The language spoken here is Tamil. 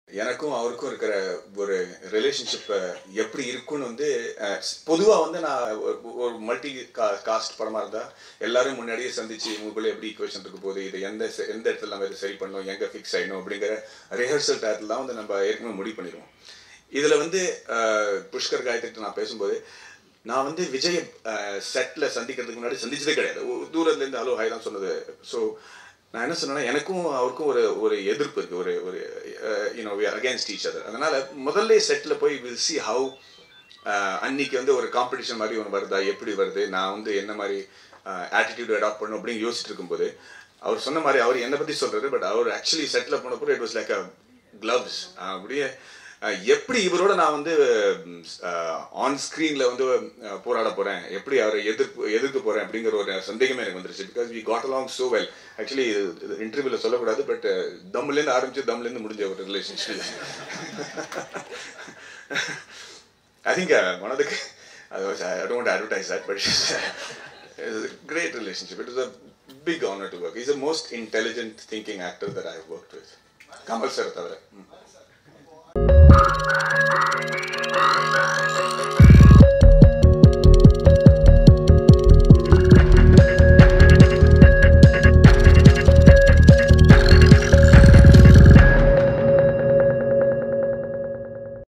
எனக்கும் அவருக்கும் இருக்கிற ஒரு ரிலேஷன்ஷிப் எப்படி இருக்குன்னு வந்து பொதுவாக வந்து நான் ஒரு- ஒரு மல்டி காஸ்ட் படமாக இருந்தால் எல்லாரும் முன்னாடியே சந்திச்சு உங்களுக்குள்ள எப்படி ஈக்குவேஷன் இருக்க போகுது இது எந்த செ- எந்த இடத்துல நம்ம இதை சரி பண்ணணும் எங்கே ஃபிக்ஸ் ஆகணும் அப்படிங்கிற ரிஹர்சல் டயத்துலாம் வந்து நம்ம ஏற்கனவே முடிவு பண்ணிடுவோம் இதில் வந்து அஹ், புஷ்கர் காயத்ரி நான் பேசும்போது நான் வந்து விஜய் செட்டில் சந்திக்கிறதுக்கு முன்னாடி சந்திச்சதே கிடையாது ஒரு தூரத்துல இருந்து ஹலோ ஹாய் தான் சொன்னது ஸோ நான் என்ன சொன்னேன்னா எனக்கும் அவருக்கும் ஒரு ஒரு எதிர்ப்பு இருக்கு ஒரு ஒரு you know we against each other அதனால முதல்ல செட்டில் போய் வில் சி ஹவு அன்னைக்கு வந்து ஒரு காம்படிஷன் மாதிரி ஒன்று வருதா எப்படி வருது நான் வந்து என்ன மாதிரி ஆட்டிடியூட் அடாப்ட் பண்ணணும் அப்படின்னு யோசிச்சுட்டு இருக்கும்போது அவர் சொன்ன மாதிரி அவர் என்னை பற்றி சொல்றாரு பட் அவர் ஆக்சுவலி செட்டில் போனப்போ it was like a gloves அப்படியே அஹ், எப்படி இவரோட நான் வந்து ஆன் ஸ்க்ரீன்ல வந்து அஹ், போராட போறேன் எப்படி அவரை எதிர்ப்பு எதிர்க்க போறேன் அப்படிங்கிற ஒரு சந்தேகமே எனக்கு வந்துருச்சு because we got along so well actually இன்டர்வியூல சொல்லக்கூடாது பட் தம்லேருந்து ஆரம்பிச்சு தம்லேருந்து முடிஞ்ச ஒரு relationship I think uh, one of the, otherwise I don't want to advertise that, but it's, it's a great relationship. It was a big honor to work. He's the most intelligent thinking actor that I've worked with. Kamal sir தவிர ம்.